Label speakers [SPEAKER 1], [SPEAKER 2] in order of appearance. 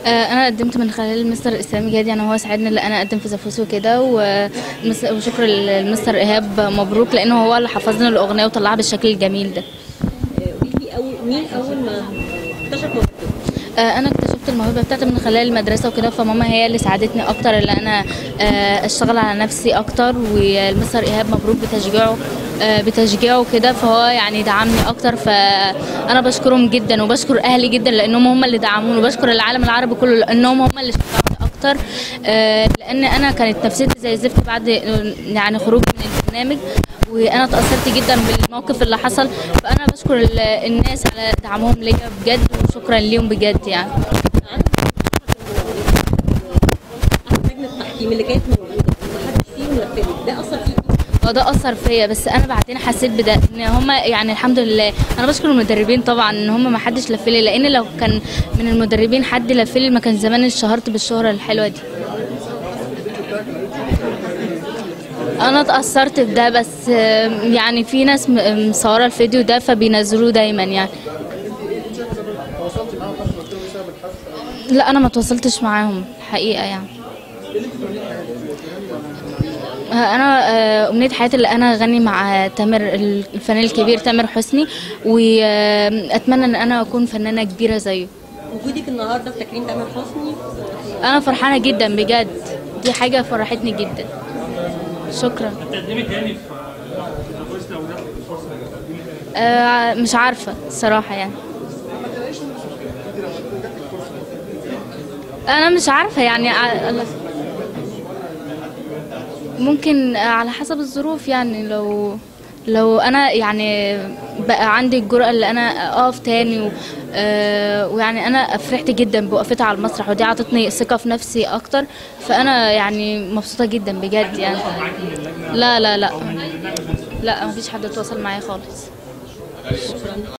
[SPEAKER 1] آه، انا قدمت من خلال مستر اسلامي جاد يعني هو ساعدني ان انا اقدم في زفوس وكده ومس- وشكر للمستر ايهاب مبروك لانه هو اللي حفظنا الاغنيه وطلعها بالشكل الجميل ده
[SPEAKER 2] قولي لي اول مين اول ما اكتشف موهبتك
[SPEAKER 1] آه، انا اكتشفت الموهبه بتاعتي من خلال المدرسه وكده فماما هي اللي ساعدتني اكتر ان انا آه، اشتغل على نفسي اكتر والمستر ايهاب مبروك بتشجيعه آه، بتشجيعه كده فهو يعني دعمني اكتر فانا بشكرهم جدا وبشكر اهلي جدا لانهم هم اللي دعموني وبشكر العالم العربي كله لانهم هم اللي شجعوني اكتر آه، لان انا كانت نفسيتي زي الزفت بعد آه، يعني خروجي من البرنامج وانا اتاثرت جدا بالموقف اللي حصل فانا بشكر ال- الناس على دعمهم ليا بجد وشكرا ليهم بجد يعني
[SPEAKER 2] احد لجنه التحكيم اللي كانت موجوده ومحدش فيهم نفذ ده اثر فيكي
[SPEAKER 1] هو ده اثر فيا بس انا بعدين حسيت بده ان هم يعني الحمد لله انا بشكر المدربين طبعا ان هم ما حدش لفلي لان لو كان من المدربين حد لفلي ما كان زمان اتشهرت بالشهره الحلوه دي انا اتاثرت بده بس آم، يعني في ناس م- مصوره الفيديو ده فبينزلوه دايما يعني لا انا ما تواصلتش معاهم حقيقه يعني انا آه، امنيه حياتي اللي انا اغني مع تامر الفنان الكبير تامر حسني واتمنى ان انا اكون فنانه كبيره زيه
[SPEAKER 2] وجودك النهارده في تكريم تامر حسني
[SPEAKER 1] انا فرحانه جدا بجد دي حاجه فرحتني جدا شكرا
[SPEAKER 3] تقدمي تاني في في فويس لو جات لك الفرصه تقدمي تاني
[SPEAKER 1] آه، مش عارفه الصراحه يعني انا مش عارفه يعني ع- ممكن على حسب الظروف يعني لو لو انا يعني بقى عندي الجرأة اللي انا اقف تاني و آه، ويعني انا فرحت جدا بوقفتها على المسرح ودي عطتني ثقة في نفسي اكتر فانا يعني مبسوطة جدا بجد يعني لا لا لا لا مفيش حد اتواصل معايا خالص